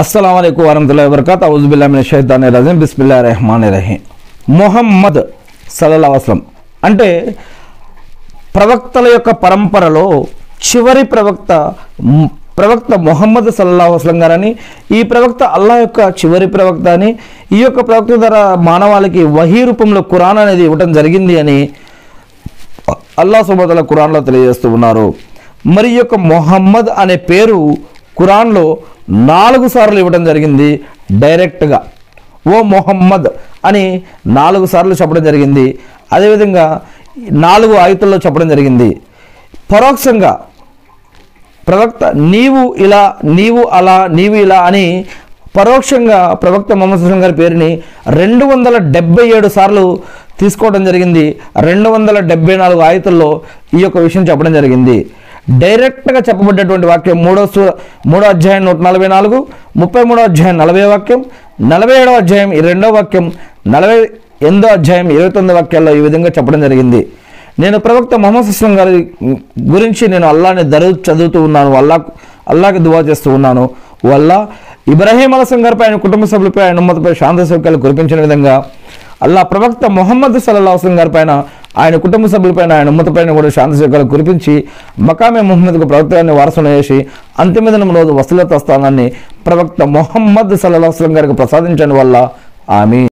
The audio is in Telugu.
అస్సలం అయికు వరహతుల్లా వబర్కాత్ అవుజుబిల్లామిన షైతాని రజీం బిస్మిల్లా రెహమాన్ రహీం మొహమ్మద్ సల్లల్లా వస్లం అంటే ప్రవక్తల యొక్క పరంపరలో చివరి ప్రవక్త మ్, ప్రవక్త మొహమ్మద్ సల్లల్లా వస్లం గారని ఈ ప్రవక్త అల్లా యొక్క చివరి ప్రవక్త అని ఈ యొక్క ప్రవక్త ద్వారా మానవాళికి వహీ రూపంలో ఖురాన్ అనేది ఇవ్వటం జరిగింది అని అల్లా సుబతల ఖురాన్లో తెలియజేస్తూ ఉన్నారు మరి ఈ యొక్క మొహమ్మద్ అనే పేరు ఖురాన్లో నాలుగు సార్లు ఇవ్వడం జరిగింది డైరెక్ట్గా ఓ మొహమ్మద్ అని నాలుగు సార్లు చెప్పడం జరిగింది అదేవిధంగా నాలుగు ఆయుతుల్లో చెప్పడం జరిగింది పరోక్షంగా ప్రవక్త నీవు ఇలా నీవు అలా నీవు ఇలా అని పరోక్షంగా ప్రవక్త మొహమ్మద్ సుల్లాం గారి పేరుని రెండు వందల డెబ్బై ఏడు సార్లు తీసుకోవడం జరిగింది రెండు వందల డెబ్బై నాలుగు ఆయుతుల్లో ఈ యొక్క విషయం చెప్పడం జరిగింది డైరెక్ట్గా చెప్పబడ్డటువంటి వాక్యం మూడో సూ మూడో అధ్యాయం నూట నలభై నాలుగు ముప్పై మూడో అధ్యాయం నలభై వాక్యం నలభై ఏడో అధ్యాయం ఈ రెండో వాక్యం నలభై ఎనిమిదో అధ్యాయం ఇరవై తొమ్మిది వాక్యాల్లో ఈ విధంగా చెప్పడం జరిగింది నేను ప్రవక్త మొహమ్మద్ సుస్లం గారి గురించి నేను అల్లాని దరు చదువుతూ ఉన్నాను అల్లా అల్లాకి దువా చేస్తూ ఉన్నాను వల్ల ఇబ్రాహీం అలసం గారిపై ఆయన కుటుంబ సభ్యులపై ఆయన ఉమ్మతపై శాంతి సౌక్యాలు కురిపించిన విధంగా అల్లా ప్రవక్త మొహమ్మద్ సల్లా వస్లం గారి పైన ఆయన కుటుంబ సభ్యులపైన ఆయన ఉమ్మతపైన కూడా శాంతి సౌక్యాలు కురిపించి మకామే మొహమ్మద్కు ప్రవక్తగాన్ని వారసును చేసి అంతిమ దినం రోజు వసూలత స్థానాన్ని ప్రవక్త మొహమ్మద్ సల్లా వస్లం గారికి ప్రసాదించడం వల్ల ఆమె